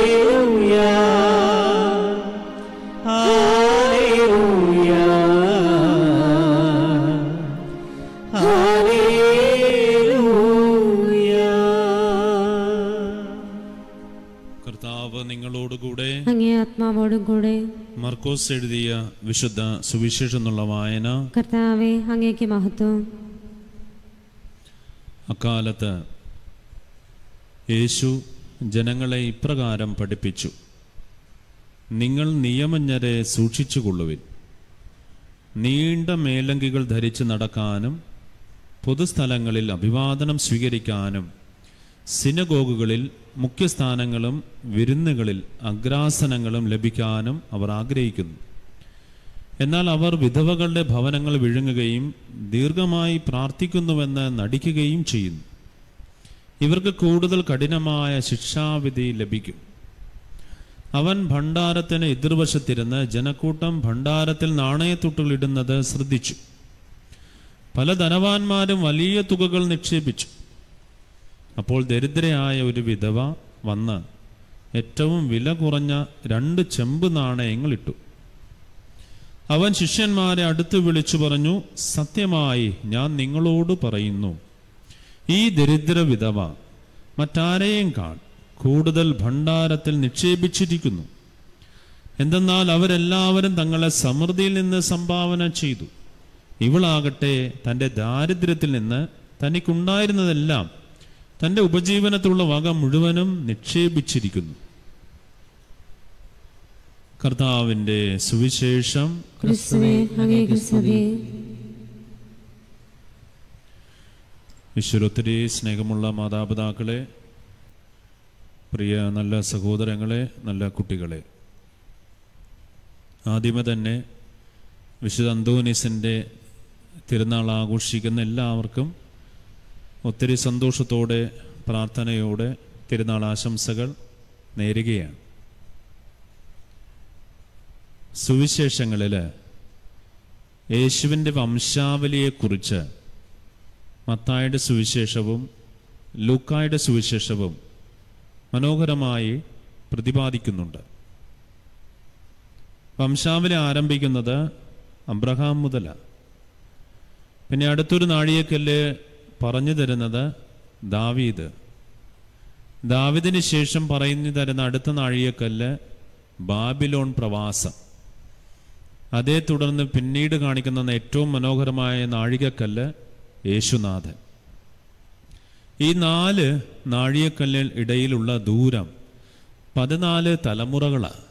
കർത്താവ് നിങ്ങളോടുകൂടെ അങ്ങേ ആത്മാവോടും കൂടെ മർക്കോസ് എഴുതിയ വിശുദ്ധ സുവിശേഷം എന്നുള്ള വായന കർത്താവെ അങ്ങേക്ക് മഹത്വം അക്കാലത്ത് യേശു ജനങ്ങളെ ഇപ്രകാരം പഠിപ്പിച്ചു നിങ്ങൾ നിയമജ്ഞരെ സൂക്ഷിച്ചുകൊള്ളുവിൻ നീണ്ട മേലങ്കികൾ ധരിച്ച് നടക്കാനും പൊതുസ്ഥലങ്ങളിൽ അഭിവാദനം സ്വീകരിക്കാനും സിനഗോഗുകളിൽ മുഖ്യസ്ഥാനങ്ങളും വിരുന്നുകളിൽ അഗ്രാസനങ്ങളും ലഭിക്കാനും അവർ ആഗ്രഹിക്കുന്നു എന്നാൽ അവർ വിധവകളുടെ ഭവനങ്ങൾ വിഴുങ്ങുകയും ദീർഘമായി പ്രാർത്ഥിക്കുന്നുവെന്ന് നടിക്കുകയും ചെയ്യുന്നു ഇവർക്ക് കൂടുതൽ കഠിനമായ ശിക്ഷാവിധി ലഭിക്കും അവൻ ഭണ്ഡാരത്തിന് എതിർവശത്തിരുന്ന് ജനക്കൂട്ടം ഭണ്ഡാരത്തിൽ നാണയത്തുട്ടുകൾ ഇടുന്നത് ശ്രദ്ധിച്ചു പല ധനവാന്മാരും വലിയ തുകകൾ നിക്ഷേപിച്ചു അപ്പോൾ ദരിദ്രയായ ഒരു വിധവ വന്ന് ഏറ്റവും വില കുറഞ്ഞ രണ്ട് ചെമ്പ് നാണയങ്ങൾ ഇട്ടു അവൻ ശിഷ്യന്മാരെ അടുത്ത് വിളിച്ചു പറഞ്ഞു സത്യമായി ഞാൻ നിങ്ങളോട് പറയുന്നു ഈ ദരിദ്ര വിധവ മറ്റാരെയും കാൺ കൂടുതൽ ഭണ്ഡാരത്തിൽ നിക്ഷേപിച്ചിരിക്കുന്നു എന്തെന്നാൽ അവരെല്ലാവരും തങ്ങളെ സമൃദ്ധിയിൽ നിന്ന് സംഭാവന ചെയ്തു ഇവളാകട്ടെ തൻ്റെ ദാരിദ്ര്യത്തിൽ നിന്ന് തനിക്കുണ്ടായിരുന്നതെല്ലാം തൻ്റെ ഉപജീവനത്തിലുള്ള വക മുഴുവനും നിക്ഷേപിച്ചിരിക്കുന്നു കർത്താവിൻ്റെ സുവിശേഷം ക്രിസ്തുവേ അങ്ങേക്ക് സ്തുതി ഈശ്വരൊത്തിരി സ്നേഹമുള്ള മാതാപിതാക്കളെ പ്രിയ നല്ല സഹോദരങ്ങളെ നല്ല കുട്ടികളെ ആദ്യമേ തന്നെ വിശുദ്ധ അന്തോനീസിൻ്റെ തിരുനാൾ ആഘോഷിക്കുന്ന എല്ലാവർക്കും ഒത്തിരി സന്തോഷത്തോടെ പ്രാർത്ഥനയോടെ തിരുനാൾ ആശംസകൾ നേരുകയാണ് സുവിശേഷങ്ങളിൽ യേശുവിൻ്റെ വംശാവലിയെക്കുറിച്ച് മത്തായുടെ സുവിശേഷവും ലൂക്കായുടെ സുവിശേഷവും മനോഹരമായി പ്രതിപാദിക്കുന്നുണ്ട് വംശാവലി ആരംഭിക്കുന്നത് അബ്രഹാം മുതലാണ് പിന്നെ അടുത്തൊരു നാഴികക്കല്ല് പറഞ്ഞു തരുന്നത് ദാവീദ് ദാവിദിന് ശേഷം പറഞ്ഞു തരുന്ന അടുത്ത നാഴികക്കല്ല് ബാബിലോൺ പ്രവാസം അതേ തുടർന്ന് പിന്നീട് കാണിക്കുന്ന ഏറ്റവും മനോഹരമായ നാഴികക്കല്ല് യേശുനാഥൻ ഈ നാല് നാഴികക്കല്ലിൽ ഇടയിലുള്ള ദൂരം പതിനാല് തലമുറകളാണ്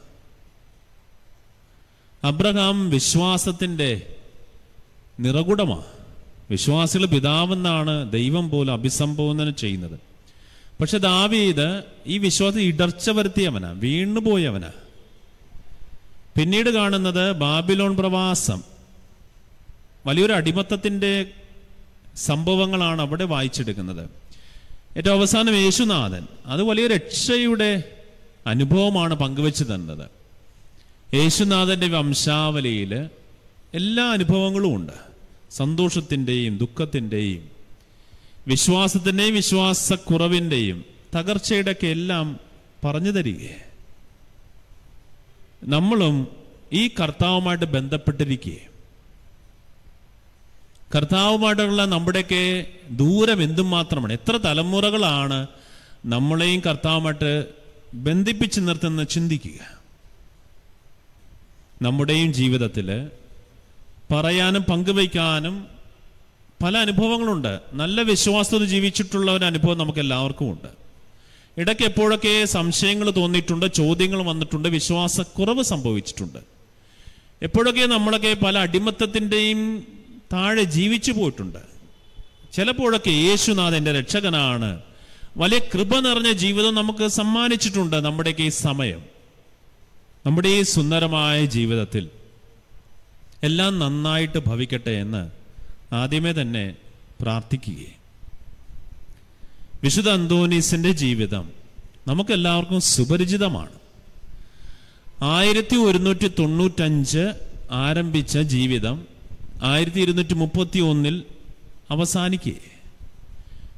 അബ്രഹാം വിശ്വാസത്തിൻ്റെ നിറകുടമാണ് വിശ്വാസികൾ പിതാവെന്നാണ് ദൈവം പോലും അഭിസംബോധന ചെയ്യുന്നത് പക്ഷെ ദാവീദ് ഈ വിശ്വാസം ഇടർച്ച വരുത്തിയവനാ വീണുപോയവനാ പിന്നീട് കാണുന്നത് ബാബിലോൺ പ്രവാസം വലിയൊരു അടിമത്തത്തിൻ്റെ സംഭവങ്ങളാണ് അവിടെ വായിച്ചെടുക്കുന്നത് ഏറ്റവും അവസാനം യേശുനാഥൻ അത് വലിയ രക്ഷയുടെ അനുഭവമാണ് പങ്കുവെച്ച് തന്നത് യേശുനാഥന്റെ വംശാവലിയിൽ എല്ലാ അനുഭവങ്ങളും ഉണ്ട് സന്തോഷത്തിൻ്റെയും ദുഃഖത്തിൻ്റെയും വിശ്വാസത്തിൻ്റെയും വിശ്വാസക്കുറവിൻ്റെയും തകർച്ചയുടെ ഒക്കെ എല്ലാം പറഞ്ഞു തരികയെ നമ്മളും ഈ കർത്താവുമായിട്ട് ബന്ധപ്പെട്ടിരിക്കുകയെ കർത്താവുമായിട്ടുള്ള നമ്മുടെയൊക്കെ ദൂരം എന്തും മാത്രമാണ് എത്ര തലമുറകളാണ് നമ്മളെയും കർത്താവുമായിട്ട് ബന്ധിപ്പിച്ച് നിർത്തുന്ന ചിന്തിക്കുക നമ്മുടെയും ജീവിതത്തിൽ പറയാനും പങ്കുവയ്ക്കാനും പല അനുഭവങ്ങളുണ്ട് നല്ല വിശ്വാസത്തിൽ ജീവിച്ചിട്ടുള്ള ഒരു അനുഭവം നമുക്ക് എല്ലാവർക്കും ഉണ്ട് ഇടയ്ക്ക് എപ്പോഴൊക്കെ സംശയങ്ങൾ തോന്നിയിട്ടുണ്ട് ചോദ്യങ്ങൾ വന്നിട്ടുണ്ട് വിശ്വാസക്കുറവ് സംഭവിച്ചിട്ടുണ്ട് എപ്പോഴൊക്കെ നമ്മളൊക്കെ പല അടിമത്തത്തിൻ്റെയും താഴെ ജീവിച്ചു പോയിട്ടുണ്ട് ചിലപ്പോഴൊക്കെ യേശുനാഥ് എൻ്റെ രക്ഷകനാണ് വലിയ കൃപ നിറഞ്ഞ ജീവിതം നമുക്ക് സമ്മാനിച്ചിട്ടുണ്ട് നമ്മുടെയൊക്കെ ഈ സമയം നമ്മുടെ ഈ സുന്ദരമായ ജീവിതത്തിൽ എല്ലാം നന്നായിട്ട് ഭവിക്കട്ടെ എന്ന് ആദ്യമേ തന്നെ പ്രാർത്ഥിക്കുകയെ വിശുദ്ധ അന്തോനീസിന്റെ ജീവിതം നമുക്കെല്ലാവർക്കും സുപരിചിതമാണ് ആയിരത്തി ഒരുന്നൂറ്റി തൊണ്ണൂറ്റഞ്ച് ആരംഭിച്ച ജീവിതം ആയിരത്തി ഇരുന്നൂറ്റി മുപ്പത്തി ഒന്നിൽ അവസാനിക്കുകയെ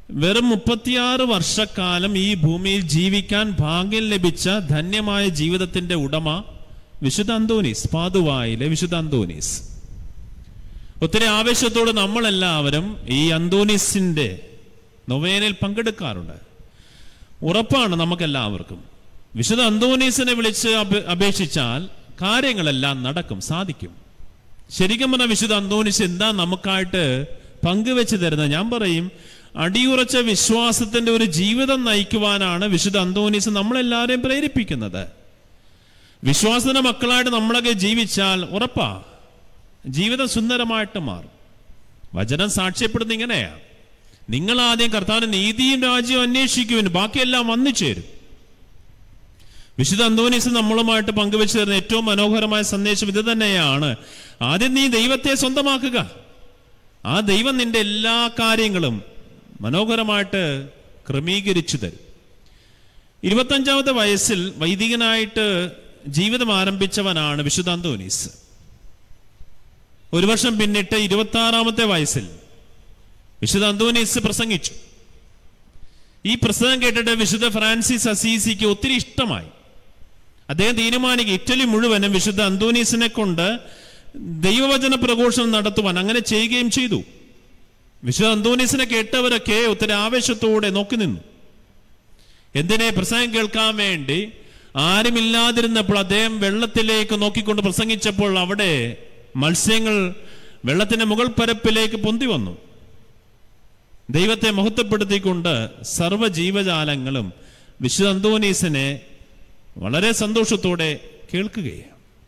വെറും മുപ്പത്തിയാറ് വർഷക്കാലം ഈ ഭൂമിയിൽ ജീവിക്കാൻ ഭാഗ്യം ലഭിച്ച ധന്യമായ ജീവിതത്തിന്റെ ഉടമ വിശുദ്ധ അന്തോനീസ് പാതുവായിലെ വിശുദ്ധ അന്തോനീസ് ഒത്തിരി ആവേശത്തോട് നമ്മളെല്ലാവരും ഈ അന്തോനീസിന്റെ നൊവേനയിൽ പങ്കെടുക്കാറുണ്ട് ഉറപ്പാണ് നമുക്കെല്ലാവർക്കും വിശുദ്ധ അന്തോനീസിനെ വിളിച്ച് അപേ- അപേക്ഷിച്ചാൽ കാര്യങ്ങളെല്ലാം നടക്കും സാധിക്കും ശരിക്കും പറഞ്ഞ വിശുദ്ധ അന്തോനീസ് എന്താ നമുക്കായിട്ട് പങ്കുവെച്ച് തരുന്നത് ഞാൻ പറയും അടിയുറച്ച വിശ്വാസത്തിന്റെ ഒരു ജീവിതം നയിക്കുവാനാണ് വിശുദ്ധ അന്തോനീസ് നമ്മളെല്ലാവരെയും പ്രേരിപ്പിക്കുന്നത് വിശ്വാസത്തിന്റെ മക്കളായിട്ട് നമ്മളൊക്കെ ജീവിച്ചാൽ ഉറപ്പാ ജീവിതം സുന്ദരമായിട്ട് മാറും വചനം സാക്ഷ്യപ്പെടുന്ന ഇങ്ങനെയാ നിങ്ങൾ ആദ്യം കർത്താവിന്റെ നീതിയും രാജ്യവും അന്വേഷിക്കുവിൻ ബാക്കിയെല്ലാം വന്നു ചേരും വിശുദ്ധ അന്തോനീസ് നമ്മളുമായിട്ട് പങ്കുവെച്ചു തരുന്ന ഏറ്റവും മനോഹരമായ സന്ദേശം ഇത് തന്നെയാണ് ആദ്യം നീ ദൈവത്തെ സ്വന്തമാക്കുക ആ ദൈവം നിന്റെ എല്ലാ കാര്യങ്ങളും മനോഹരമായിട്ട് ക്രമീകരിച്ചു തരും ഇരുപത്തഞ്ചാമത്തെ വയസ്സിൽ വൈദികനായിട്ട് ജീവിതം ആരംഭിച്ചവനാണ് വിശുദ്ധ അന്തോനീസ് ഒരു വർഷം പിന്നിട്ട് ഇരുപത്തി ആറാമത്തെ വയസ്സിൽ വിശുദ്ധ അന്തോനീസ് പ്രസംഗിച്ചു ഈ പ്രസംഗം കേട്ടിട്ട് വിശുദ്ധ ഫ്രാൻസിസ് അസീസിക്ക് ഒത്തിരി ഇഷ്ടമായി അദ്ദേഹം തീരുമാനിക്കും ഇറ്റലി മുഴുവനും വിശുദ്ധ അന്തോനീസിനെ കൊണ്ട് ദൈവവചന പ്രഘോഷണം നടത്തുവാൻ അങ്ങനെ ചെയ്യുകയും ചെയ്തു വിശുദ്ധ അന്തോനീസിനെ കേട്ടവരൊക്കെ ഒത്തിരി ആവേശത്തോടെ നോക്കി നിന്നു എന്തിനെ പ്രസംഗം കേൾക്കാൻ വേണ്ടി ആരുമില്ലാതിരുന്നപ്പോൾ അദ്ദേഹം വെള്ളത്തിലേക്ക് നോക്കിക്കൊണ്ട് പ്രസംഗിച്ചപ്പോൾ അവിടെ മത്സ്യങ്ങൾ വെള്ളത്തിന്റെ മുകൾ പരപ്പിലേക്ക് പൊന്തി വന്നു ദൈവത്തെ മഹത്വപ്പെടുത്തിക്കൊണ്ട് സർവ്വ ജീവജാലങ്ങളും വിശുദ്ധ അന്തോനീസിനെ വളരെ സന്തോഷത്തോടെ കേൾക്കുകയാണ്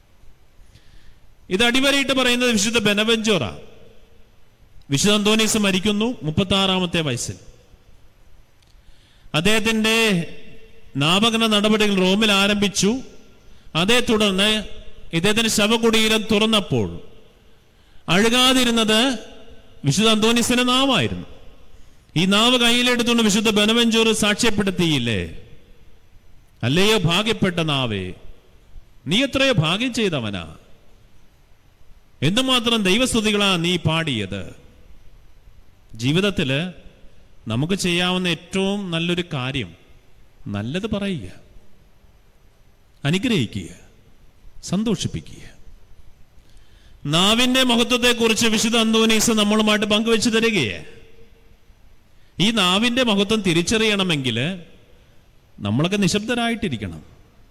ഇത് അടിവരയിട്ട് പറയുന്നത് വിശുദ്ധ ബെനവഞ്ചോറ വിശുദ്ധ അന്തോനീസ് മരിക്കുന്നു മുപ്പത്തി ആറാമത്തെ വയസ്സിൽ അദ്ദേഹത്തിന്റെ നാമകരണ നടപടികൾ റോമിൽ ആരംഭിച്ചു അതേ തുടർന്ന് ഇദ്ദേഹത്തിന്റെ ശവകുടീരം തുറന്നപ്പോൾ അഴുകാതിരുന്നത് വിശുദ്ധ അന്തോനീസിന്റെ നാവായിരുന്നു ഈ നാവ് കയ്യിലെടുത്തുകൊണ്ട് വിശുദ്ധ ബനവഞ്ചൂർ സാക്ഷ്യപ്പെടുത്തിയില്ലേ അല്ലയോ ഭാഗ്യപ്പെട്ട നാവേ നീ എത്രയോ ഭാഗ്യം ചെയ്തവനാ എന്തുമാത്രം ദൈവസ്തുതികളാ നീ പാടിയത് ജീവിതത്തില് നമുക്ക് ചെയ്യാവുന്ന ഏറ്റവും നല്ലൊരു കാര്യം നല്ലത് പറയുക അനുഗ്രഹിക്കുക സന്തോഷിപ്പിക്കുക നാവിന്റെ മഹത്വത്തെക്കുറിച്ച് വിശുദ്ധ അന്തോനീസ് നമ്മളുമായിട്ട് പങ്കുവെച്ചു തരികയെ ഈ നാവിന്റെ മഹത്വം തിരിച്ചറിയണമെങ്കിൽ നമ്മളൊക്കെ നിശബ്ദരായിട്ടിരിക്കണം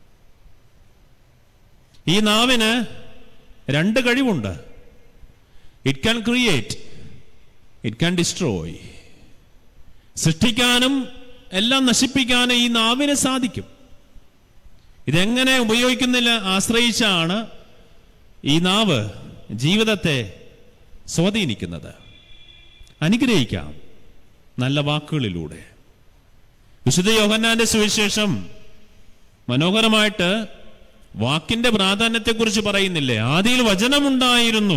ഈ നാവിന് രണ്ട് കഴിവുണ്ട് it can create it can destroy സൃഷ്ടിക്കാനും എല്ലാം നശിപ്പിക്കാനും ഈ നാവിന് സാധിക്കും ഇതെങ്ങനെ ഉപയോഗിക്കുന്നില്ല ആശ്രയിച്ചാണ് ഈ നാവ് ജീവിതത്തെ സ്വാധീനിക്കുന്നത് അനുഗ്രഹിക്കാം നല്ല വാക്കുകളിലൂടെ വിശുദ്ധ യോഹന്നാന്റെ സുവിശേഷം മനോഹരമായിട്ട് വാക്കിന്റെ പ്രാധാന്യത്തെക്കുറിച്ച് പറയുന്നില്ലേ ആദിയിൽ വചനമുണ്ടായിരുന്നു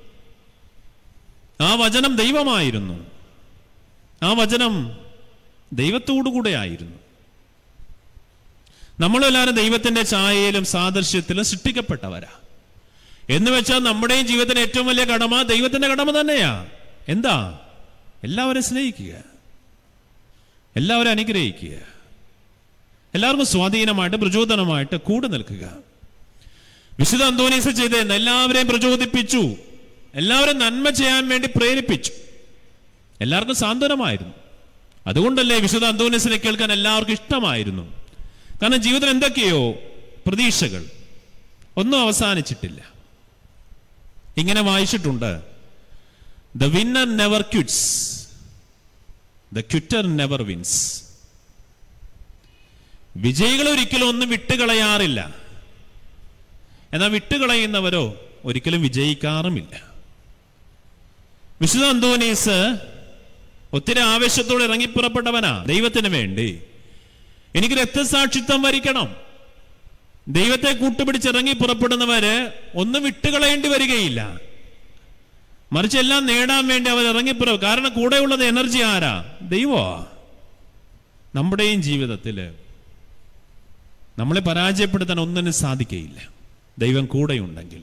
ആ വചനം ദൈവമായിരുന്നു ആ വചനം ദൈവത്തോടുകൂടെ ആയിരുന്നു നമ്മളെല്ലാവരും ദൈവത്തിന്റെ ഛായയിലും സാദൃശ്യത്തിലും സൃഷ്ടിക്കപ്പെട്ടവരാ എന്ന് വെച്ചാൽ നമ്മുടെയും ജീവിതത്തിന് ഏറ്റവും വലിയ കടമ ദൈവത്തിന്റെ കടമ തന്നെയാ എന്താ എല്ലാവരും സ്നേഹിക്കുക എല്ലാവരും അനുഗ്രഹിക്കുക എല്ലാവർക്കും സ്വാധീനമായിട്ട് പ്രചോദനമായിട്ട് കൂടെ നിൽക്കുക വിശുദ്ധ അന്തോനീസ് ചെയ്തതെന്ന് എല്ലാവരെയും പ്രചോദിപ്പിച്ചു എല്ലാവരും നന്മ ചെയ്യാൻ വേണ്ടി പ്രേരിപ്പിച്ചു എല്ലാവർക്കും സാന്ത്വനമായിരുന്നു അതുകൊണ്ടല്ലേ വിശുദ്ധ അന്തോനീസിനെ കേൾക്കാൻ എല്ലാവർക്കും ഇഷ്ടമായിരുന്നു കാരണം ജീവിതത്തിൽ എന്തൊക്കെയോ പ്രതീക്ഷകൾ ഒന്നും അവസാനിച്ചിട്ടില്ല ഇങ്ങനെ വായിച്ചിട്ടുണ്ട് the winner never quits the quitter never wins വിജയികൾ ഒരിക്കലും ഒന്നും വിട്ടുകളയാറില്ല എന്നാൽ വിട്ടുകളയുന്നവരോ ഒരിക്കലും വിജയിക്കാറുമില്ല വിശുദ്ധ അന്തോനീസ് ഒത്തിരി ആവേശത്തോടെ ഇറങ്ങിപ്പുറപ്പെട്ടവനാ ദൈവത്തിന് വേണ്ടി എനിക്ക് രക്തസാക്ഷിത്വം വരിക്കണം ദൈവത്തെ കൂട്ടുപിടിച്ച് ഇറങ്ങി പുറപ്പെടുന്നവര് ഒന്നും വിട്ടുകളയേണ്ടി വരികയില്ല മറിച്ച് എല്ലാം നേടാൻ വേണ്ടി അവർ ഇറങ്ങിപ്പുറ കാരണം കൂടെയുള്ളത് എനർജി ആരാ ദൈവമാ നമ്മുടെയും ജീവിതത്തില് നമ്മളെ പരാജയപ്പെടുത്താൻ ഒന്നിനും സാധിക്കയില്ല ദൈവം കൂടെയുണ്ടെങ്കിൽ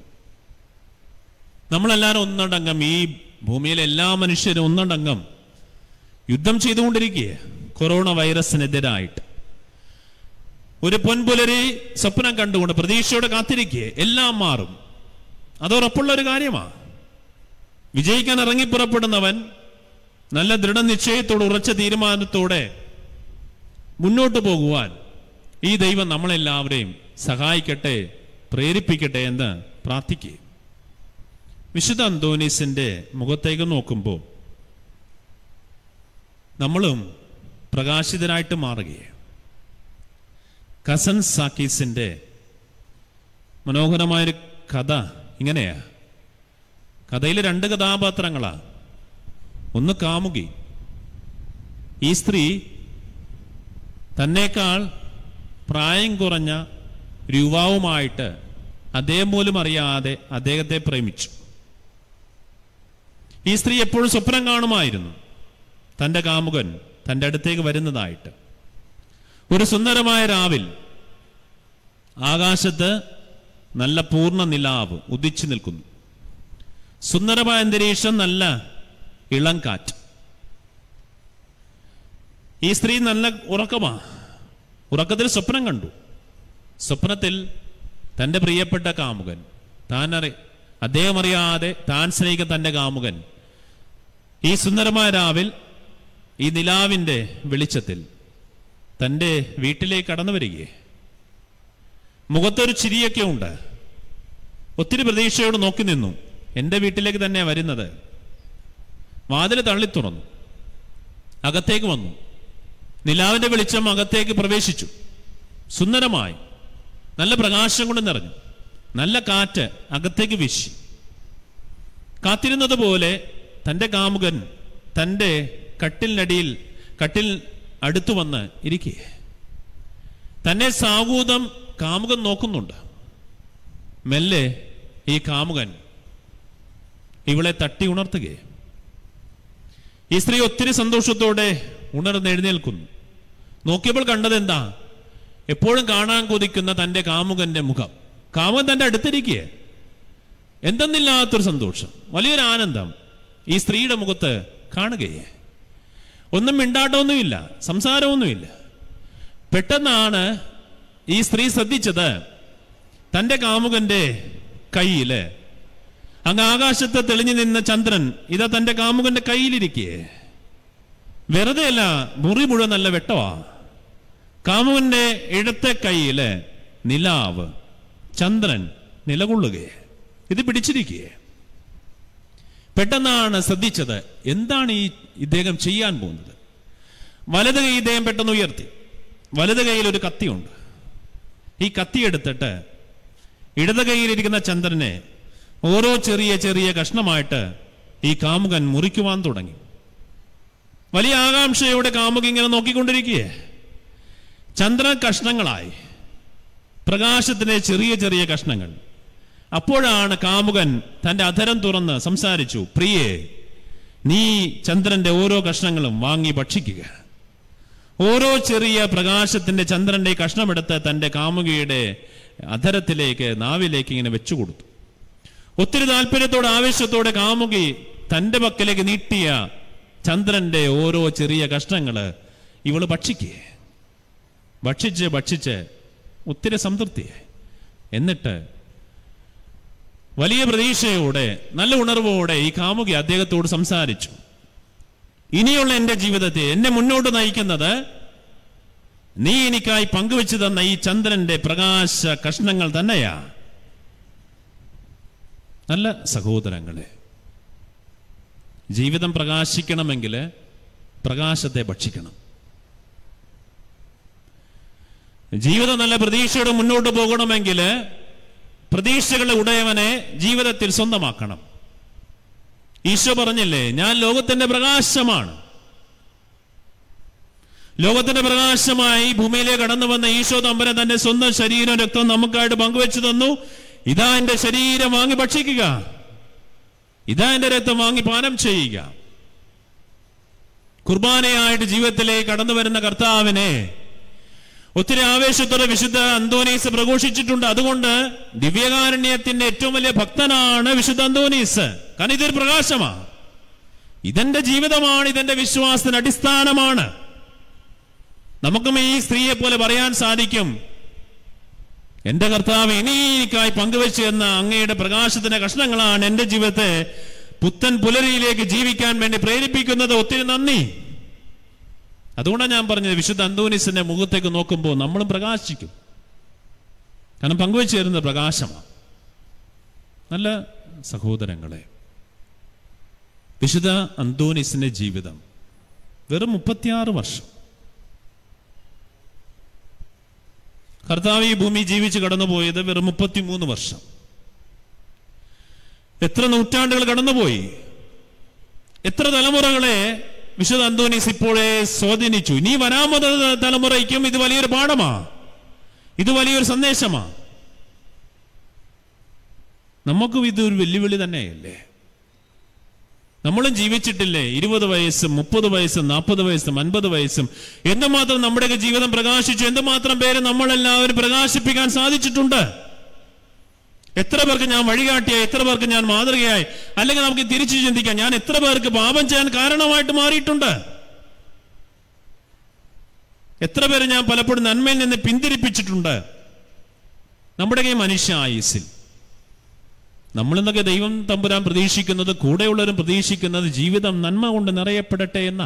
നമ്മളെല്ലാവരും ഒന്നടങ്കം ഈ ഭൂമിയിലെ എല്ലാ മനുഷ്യരും ഒന്നടങ്കം യുദ്ധം ചെയ്തുകൊണ്ടിരിക്കുക കൊറോണ വൈറസിനെതിരായിട്ട് ഒരു പൊൻപുലരി സ്വപ്നം കണ്ടുകൊണ്ട് പ്രതീക്ഷയോടെ കാത്തിരിക്കുക എല്ലാം മാറും അത് ഉറപ്പുള്ള ഒരു കാര്യമാണ് വിജയിക്കാൻ ഇറങ്ങിപ്പുറപ്പെടുന്നവൻ നല്ല ദൃഢനിശ്ചയത്തോടെ ഉറച്ച തീരുമാനത്തോടെ മുന്നോട്ട് പോകുവാൻ ഈ ദൈവം നമ്മളെല്ലാവരെയും സഹായിക്കട്ടെ പ്രേരിപ്പിക്കട്ടെ എന്ന് പ്രാർത്ഥിക്കുക വിശുദ്ധ അന്തോനീസിന്റെ മുഖത്തേക്ക് നോക്കുമ്പോൾ നമ്മളും പ്രകാശിതരായിട്ട് മാറുകയാണ് കസൻ സാക്കീസിന്റെ മനോഹരമായൊരു കഥ ഇങ്ങനെയാ കഥയിൽ രണ്ട് കഥാപാത്രങ്ങളാ ഒന്ന് കാമുകി ഈ സ്ത്രീ തന്നേക്കാൾ പ്രായം കുറഞ്ഞ ഒരു യുവാവുമായിട്ട് അദ്ദേഹം പോലും അറിയാതെ അദ്ദേഹത്തെ പ്രേമിച്ചു ഈ സ്ത്രീ എപ്പോഴും സ്വപ്നം കാണുമായിരുന്നു തന്റെ കാമുകൻ തന്റെ അടുത്തേക്ക് വരുന്നതായിട്ട് ഒരു സുന്ദരമായ രാവിൽ ആകാശത്ത് നല്ല പൂർണ്ണ നിലാവ് ഉദിച്ചു നിൽക്കുന്നു സുന്ദരമായ അന്തരീക്ഷം നല്ല ഇളം കാറ്റ് ഈ സ്ത്രീ നല്ല ഉറക്കമാ ഉറക്കത്തിൽ സ്വപ്നം കണ്ടു സ്വപ്നത്തിൽ തന്റെ പ്രിയപ്പെട്ട കാമുകൻ താൻ അറി അദ്ദേഹം അറിയാതെ താൻ സ്നേഹിക്കുന്ന തന്റെ കാമുകൻ ഈ സുന്ദരമായ രാവിൽ ഈ നിലാവിന്റെ വെളിച്ചത്തിൽ തന്റെ വീട്ടിലേക്ക് കടന്നു വരികയെ മുഖത്തൊരു ചിരിയൊക്കെ ഉണ്ട് ഒത്തിരി പ്രതീക്ഷയോട് നോക്കി നിന്നു എൻ്റെ വീട്ടിലേക്ക് തന്നെ വരുന്നത് വാതിൽ തള്ളി തുറന്നു അകത്തേക്ക് വന്നു നിലാവിന്റെ വെളിച്ചം അകത്തേക്ക് പ്രവേശിച്ചു സുന്ദരമായി നല്ല പ്രകാശം കൊണ്ട് നിറഞ്ഞു നല്ല കാറ്റ് അകത്തേക്ക് വീശി കാത്തിരുന്നത് പോലെ തന്റെ കാമുകൻ തന്റെ കട്ടിലിനടിയിൽ കട്ടിൽ അടുത്തു വന്ന് ഇരിക്കുക തന്നെ സാകൂതം കാമുകൻ നോക്കുന്നുണ്ട് മെല്ലെ ഈ കാമുകൻ ഇവളെ തട്ടി ഉണർത്തുകയെ ഈ സ്ത്രീ ഒത്തിരി സന്തോഷത്തോടെ ഉണർന്ന് എഴുന്നേൽക്കുന്നു നോക്കിയപ്പോൾ കണ്ടത് എന്താ എപ്പോഴും കാണാൻ കൊതിക്കുന്ന തന്റെ കാമുകന്റെ മുഖം കാമുകൻ തന്റെ അടുത്തിരിക്കുക എന്തെന്നില്ലാത്തൊരു സന്തോഷം വലിയൊരു ആനന്ദം ഈ സ്ത്രീയുടെ മുഖത്ത് കാണുകയെ ഒന്നും മിണ്ടാട്ടമൊന്നുമില്ല സംസാരമൊന്നുമില്ല പെട്ടെന്നാണ് ഈ സ്ത്രീ ശ്രദ്ധിച്ചത് തന്റെ കാമുകന്റെ കയ്യില് അങ്ങ് ആകാശത്ത് തെളിഞ്ഞു നിന്ന ചന്ദ്രൻ ഇതാ തന്റെ കാമുകന്റെ കയ്യിലിരിക്കേ വെറുതെ അല്ല മുറി മുഴുവൻ നല്ല വെട്ടമാ കാമുകന്റെ ഇടത്തെ കയ്യില് നിലാവ് ചന്ദ്രൻ നിലകൊള്ളുകയെ ഇത് പിടിച്ചിരിക്കുകയെ പെട്ടെന്നാണ് ശ്രദ്ധിച്ചത് എന്താണ് ഈ ഇദ്ദേഹം ചെയ്യാൻ പോകുന്നത് വലത് കൈ ഇദ്ദേഹം പെട്ടെന്ന് ഉയർത്തി വലത് കൈയിൽ ഒരു കത്തിയുണ്ട് ഈ കത്തി എടുത്തിട്ട് ഇടത് കൈയിലിരിക്കുന്ന ചന്ദ്രനെ ഓരോ ചെറിയ ചെറിയ കഷ്ണമായിട്ട് ഈ കാമുകൻ മുറിക്കുവാൻ തുടങ്ങി വലിയ ആകാംക്ഷയോടെ കാമുക ഇങ്ങനെ നോക്കിക്കൊണ്ടിരിക്കുകയെ ചന്ദ്രൻ കഷ്ണങ്ങളായി പ്രകാശത്തിന്റെ ചെറിയ ചെറിയ കഷ്ണങ്ങൾ അപ്പോഴാണ് കാമുകൻ തന്റെ അധരം തുറന്ന് സംസാരിച്ചു പ്രിയേ നീ ചന്ദ്രന്റെ ഓരോ കഷ്ണങ്ങളും വാങ്ങി ഭക്ഷിക്കുക ഓരോ ചെറിയ പ്രകാശത്തിന്റെ ചന്ദ്രന്റെ കഷ്ണമെടുത്ത് തന്റെ കാമുകിയുടെ അധരത്തിലേക്ക് നാവിലേക്ക് ഇങ്ങനെ വെച്ചു കൊടുത്തു ഒത്തിരി താല്പര്യത്തോടെ ആവേശത്തോടെ കാമുകി തന്റെ പക്കലേക്ക് നീട്ടിയ ചന്ദ്രന്റെ ഓരോ ചെറിയ കഷ്ണങ്ങള് ഇവള് ഭക്ഷിക്കേ ഭക്ഷിച്ച് ഭക്ഷിച്ച് ഒത്തിരി സംതൃപ്തിയായി എന്നിട്ട് വലിയ പ്രതീക്ഷയോടെ നല്ല ഉണർവോടെ ഈ കാമുകി അദ്ദേഹത്തോട് സംസാരിച്ചു ഇനിയുള്ള എന്റെ ജീവിതത്തെ എന്നെ മുന്നോട്ട് നയിക്കുന്നത് നീ എനിക്കായി പങ്കുവെച്ചു തന്ന ഈ ചന്ദ്രന്റെ പ്രകാശ കഷ്ണങ്ങൾ തന്നെയാ നല്ല സഹോദരങ്ങളെ ജീവിതം പ്രകാശിക്കണമെങ്കിൽ പ്രകാശത്തെ ഭക്ഷിക്കണം ജീവിതം നല്ല പ്രതീക്ഷയോടെ മുന്നോട്ട് പോകണമെങ്കിൽ പ്രതീക്ഷകളുടെ ഉടയവനെ ജീവിതത്തിൽ സ്വന്തമാക്കണം ഈശോ പറഞ്ഞില്ലേ ഞാൻ ലോകത്തിന്റെ പ്രകാശമാണ് ലോകത്തിന്റെ പ്രകാശമായി ഭൂമിയിലേക്ക് കടന്നു വന്ന ഈശോ തമ്പനെ തന്റെ സ്വന്തം ശരീരം രക്തം നമുക്കായിട്ട് പങ്കുവെച്ചു തന്നു ഇതാ എന്റെ ശരീരം വാങ്ങി ഭക്ഷിക്കുക ഇതാ എന്റെ രക്തം വാങ്ങി പാനം ചെയ്യുക കുർബാനയായിട്ട് ജീവിതത്തിലേക്ക് കടന്നു വരുന്ന കർത്താവിനെ ഒത്തിരി ആവേശത്തോടെ വിശുദ്ധ അന്തോനീസ് പ്രഘോഷിച്ചിട്ടുണ്ട് അതുകൊണ്ട് ദിവ്യകാരുണ്യത്തിന്റെ ഏറ്റവും വലിയ ഭക്തനാണ് വിശുദ്ധ അന്തോനീസ് കാരണം ഇതൊരു പ്രകാശമാ ഇതെന്റെ ജീവിതമാണ് ഇതെന്റെ വിശ്വാസത്തിന് അടിസ്ഥാനമാണ് നമുക്കും ഈ സ്ത്രീയെ പോലെ പറയാൻ സാധിക്കും എന്റെ കർത്താവ് ഇനി എനിക്കായി പങ്കുവെച്ചു എന്ന അങ്ങയുടെ പ്രകാശത്തിന്റെ കഷ്ണങ്ങളാണ് എന്റെ ജീവിതത്തെ പുത്തൻ പുലരിയിലേക്ക് ജീവിക്കാൻ വേണ്ടി പ്രേരിപ്പിക്കുന്നത് ഒത്തിരി നന്ദി അതുകൊണ്ടാണ് ഞാൻ പറഞ്ഞത് വിശുദ്ധ അന്തോനിസിന്റെ മുഖത്തേക്ക് നോക്കുമ്പോൾ നമ്മളും പ്രകാശിക്കും കാരണം പങ്കുവെച്ചു തരുന്നത് പ്രകാശമാണ് നല്ല സഹോദരങ്ങളെ വിശുദ്ധ അന്തോനിസിന്റെ ജീവിതം വെറും മുപ്പത്തിയാറ് വർഷം കർത്താവ് ഈ ഭൂമി ജീവിച്ച് കടന്നുപോയത് വെറും മുപ്പത്തിമൂന്ന് വർഷം എത്ര നൂറ്റാണ്ടുകൾ കടന്നുപോയി എത്ര തലമുറകളെ വിശുദ്ധ അന്തോനീസ് ഇപ്പോഴേ സ്വാധീനിച്ചു ഇനി വരാൻ പോകുന്ന തലമുറയ്ക്കും ഇത് വലിയൊരു പാഠമാ ഇത് വലിയൊരു സന്ദേശമാ നമുക്കും ഇത് ഒരു വെല്ലുവിളി തന്നെയല്ലേ നമ്മളും ജീവിച്ചിട്ടില്ലേ ഇരുപത് വയസ്സും മുപ്പത് വയസ്സും നാൽപ്പത് വയസ്സും അൻപത് വയസ്സും എന്തുമാത്രം നമ്മുടെയൊക്കെ ജീവിതം പ്രകാശിച്ചു എന്തുമാത്രം പേര് നമ്മളെല്ലാവരും പ്രകാശിപ്പിക്കാൻ സാധിച്ചിട്ടുണ്ട് എത്ര പേർക്ക് ഞാൻ വഴികാട്ടിയായി എത്ര പേർക്ക് ഞാൻ മാതൃകയായി അല്ലെങ്കിൽ നമുക്ക് തിരിച്ചു ചിന്തിക്കാം ഞാൻ എത്ര പേർക്ക് പാപം ചെയ്യാൻ കാരണമായിട്ട് മാറിയിട്ടുണ്ട് എത്ര പേര് ഞാൻ പലപ്പോഴും നന്മയിൽ നിന്ന് പിന്തിരിപ്പിച്ചിട്ടുണ്ട് നമ്മുടെ ഈ മനുഷ്യ ആയുസിൽ നമ്മളെന്നൊക്കെ ദൈവം തമ്പുരാൻ പ്രതീക്ഷിക്കുന്നത് കൂടെയുള്ളവരും പ്രതീക്ഷിക്കുന്നത് ജീവിതം നന്മ കൊണ്ട് നിറയപ്പെടട്ടെ എന്ന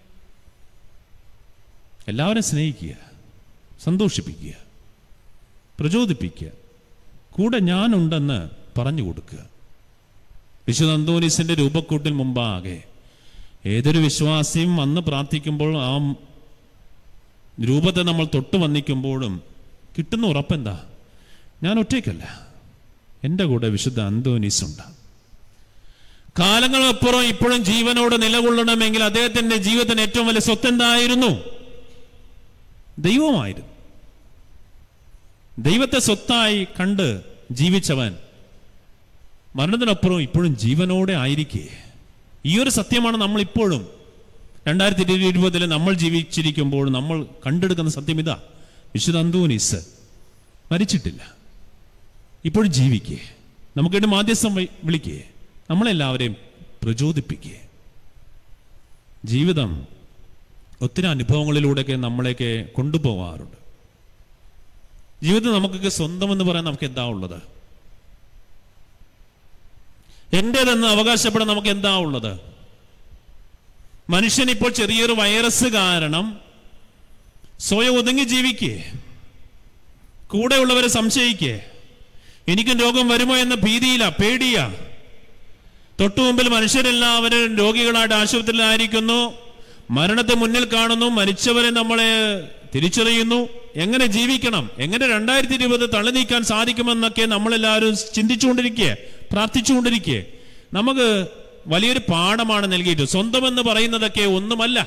എല്ലാവരും സ്നേഹിക്കുക സന്തോഷിപ്പിക്കുക പ്രചോദിപ്പിക്കുക കൂടെ ഞാനുണ്ടെന്ന് പറഞ്ഞു കൊടുക്കുക വിശുദ്ധ അന്തോനീസിന്റെ രൂപക്കൂട്ടിൽ മുമ്പാകെ ഏതൊരു വിശ്വാസിയും വന്ന് പ്രാർത്ഥിക്കുമ്പോൾ ആ രൂപത്തെ നമ്മൾ തൊട്ട് വന്നിക്കുമ്പോഴും കിട്ടുന്ന ഉറപ്പെന്താ ഞാൻ ഒറ്റയ്ക്കല്ല എൻ്റെ കൂടെ വിശുദ്ധ അന്തോനീസ് ഉണ്ട് കാലങ്ങളപ്പുറം ഇപ്പോഴും ജീവനോട് നിലകൊള്ളണമെങ്കിൽ അദ്ദേഹത്തിന്റെ ജീവിതത്തിന് ഏറ്റവും വലിയ സ്വത്ത് എന്തായിരുന്നു ദൈവമായിരുന്നു ദൈവത്തെ സ്വത്തായി കണ്ട് ജീവിച്ചവൻ മരണത്തിനപ്പുറം ഇപ്പോഴും ജീവനോടെ ആയിരിക്കേ ഈ ഒരു സത്യമാണ് നമ്മൾ ഇപ്പോഴും രണ്ടായിരത്തി ഇരുപതിൽ നമ്മൾ ജീവിച്ചിരിക്കുമ്പോൾ നമ്മൾ കണ്ടെടുക്കുന്ന സത്യം ഇതാ വിശുദ്ധ അന്തോനീസ് മരിച്ചിട്ടില്ല ഇപ്പോഴും ജീവിക്കേ നമുക്കിട്ട് മാധ്യസ്ഥം വി- വിളിക്കേ നമ്മളെല്ലാവരെയും പ്രചോദിപ്പിക്കേ ജീവിതം ഒത്തിരി അനുഭവങ്ങളിലൂടെയൊക്കെ നമ്മളെയൊക്കെ കൊണ്ടുപോകാറുണ്ട് ജീവിതം നമുക്കൊക്കെ സ്വന്തമെന്ന് പറയാൻ നമുക്ക് എന്താ ഉള്ളത് എന്റേതെന്ന് അവകാശപ്പെടാൻ നമുക്ക് എന്താ ഉള്ളത് മനുഷ്യൻ ഇപ്പോൾ ചെറിയൊരു വൈറസ് കാരണം സ്വയം ഒതുങ്ങി ജീവിക്കേ കൂടെയുള്ളവരെ സംശയിക്കേ എനിക്കും രോഗം വരുമോ എന്ന ഭീതിയില്ല പേടിയാ തൊട്ടു മുമ്പിൽ മനുഷ്യരെല്ലാവരും രോഗികളായിട്ട് ആശുപത്രിയിലായിരിക്കുന്നു മരണത്തെ മുന്നിൽ കാണുന്നു മരിച്ചവരെ നമ്മളെ തിരിച്ചറിയുന്നു എങ്ങനെ ജീവിക്കണം എങ്ങനെ രണ്ടായിരത്തി ഇരുപത് തള്ളി നീക്കാൻ സാധിക്കുമെന്നൊക്കെ നമ്മളെല്ലാവരും ചിന്തിച്ചുകൊണ്ടിരിക്കുക പ്രാർത്ഥിച്ചുകൊണ്ടിരിക്കുക നമുക്ക് വലിയൊരു പാഠമാണ് നൽകിയിട്ട് സ്വന്തം എന്ന് പറയുന്നതൊക്കെ ഒന്നുമല്ല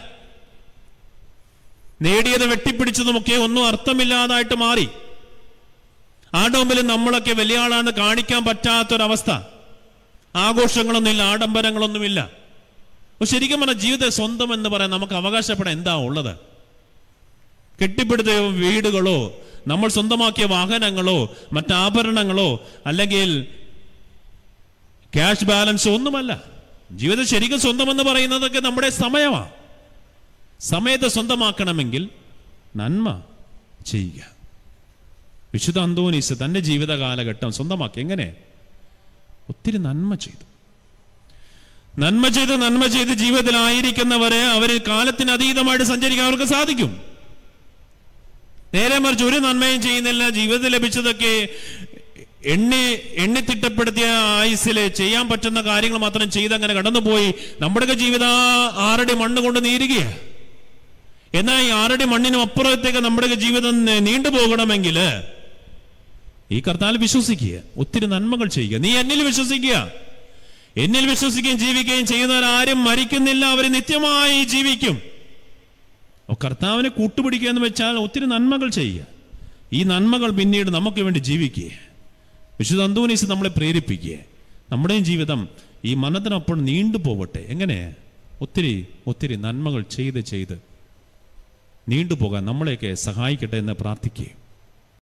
നേടിയത് വെട്ടിപ്പിടിച്ചതുമൊക്കെ ഒന്നും അർത്ഥമില്ലാതായിട്ട് മാറി ആരുടെ മുമ്പിൽ നമ്മളൊക്കെ വലിയ ആളാണെന്ന് കാണിക്കാൻ പറ്റാത്തൊരവസ്ഥ ആഘോഷങ്ങളൊന്നുമില്ല ആഡംബരങ്ങളൊന്നുമില്ല അപ്പൊ ശരിക്കും പറഞ്ഞാൽ ജീവിത സ്വന്തം എന്ന് പറയാൻ നമുക്ക് അവകാശപ്പെടാൻ എന്താ ഉള്ളത് കെട്ടിപ്പിടുത്ത വീടുകളോ നമ്മൾ സ്വന്തമാക്കിയ വാഹനങ്ങളോ മറ്റാഭരണങ്ങളോ അല്ലെങ്കിൽ ക്യാഷ് ബാലൻസോ ഒന്നുമല്ല ജീവിതം ശരിക്കും സ്വന്തമെന്ന് പറയുന്നതൊക്കെ നമ്മുടെ സമയമാണ് സമയത്തെ സ്വന്തമാക്കണമെങ്കിൽ നന്മ ചെയ്യുക വിശുദ്ധ അന്തോനീസ് തന്റെ ജീവിത കാലഘട്ടം സ്വന്തമാക്കി എങ്ങനെ ഒത്തിരി നന്മ ചെയ്തു നന്മ ചെയ്ത് നന്മ ചെയ്ത് ജീവിതത്തിലായിരിക്കുന്നവരെ അവര് കാലത്തിന് അതീതമായിട്ട് സഞ്ചരിക്കാൻ അവർക്ക് സാധിക്കും നേരെ മറിച്ച് ഒരു നന്മയും ചെയ്യുന്നില്ല ജീവിതത്തിൽ ലഭിച്ചതൊക്കെ എണ്ണി എണ്ണിത്തിട്ടപ്പെടുത്തിയ ആയുസില് ചെയ്യാൻ പറ്റുന്ന കാര്യങ്ങൾ മാത്രം ചെയ്ത് അങ്ങനെ കടന്നുപോയി നമ്മുടെയൊക്കെ ജീവിതം ആ ആറടി മണ്ണ് കൊണ്ട് നീരുകയാണ് എന്നാൽ ഈ ആറടി മണ്ണിനും അപ്പുറത്തേക്ക് നമ്മുടെ ജീവിതം നീണ്ടുപോകണമെങ്കിൽ ഈ കർത്താൽ വിശ്വസിക്കുക ഒത്തിരി നന്മകൾ ചെയ്യുക നീ എന്നിൽ വിശ്വസിക്കുക എന്നിൽ വിശ്വസിക്കുകയും ജീവിക്കുകയും ചെയ്യുന്നവർ ആരും മരിക്കുന്നില്ല അവർ നിത്യമായി ജീവിക്കും അപ്പൊ കർത്താവിനെ കൂട്ടുപിടിക്കുക എന്ന് വെച്ചാൽ ഒത്തിരി നന്മകൾ ചെയ്യുക ഈ നന്മകൾ പിന്നീട് നമുക്ക് വേണ്ടി ജീവിക്കുക വിശുദ്ധ അന്തോനീസ് നമ്മളെ പ്രേരിപ്പിക്കുക നമ്മുടെയും ജീവിതം ഈ മനത്തിനൊപ്പം നീണ്ടു പോവട്ടെ എങ്ങനെ ഒത്തിരി ഒത്തിരി നന്മകൾ ചെയ്ത് ചെയ്ത് നീണ്ടുപോകാൻ നമ്മളെയൊക്കെ സഹായിക്കട്ടെ എന്ന് പ്രാർത്ഥിക്കുകയും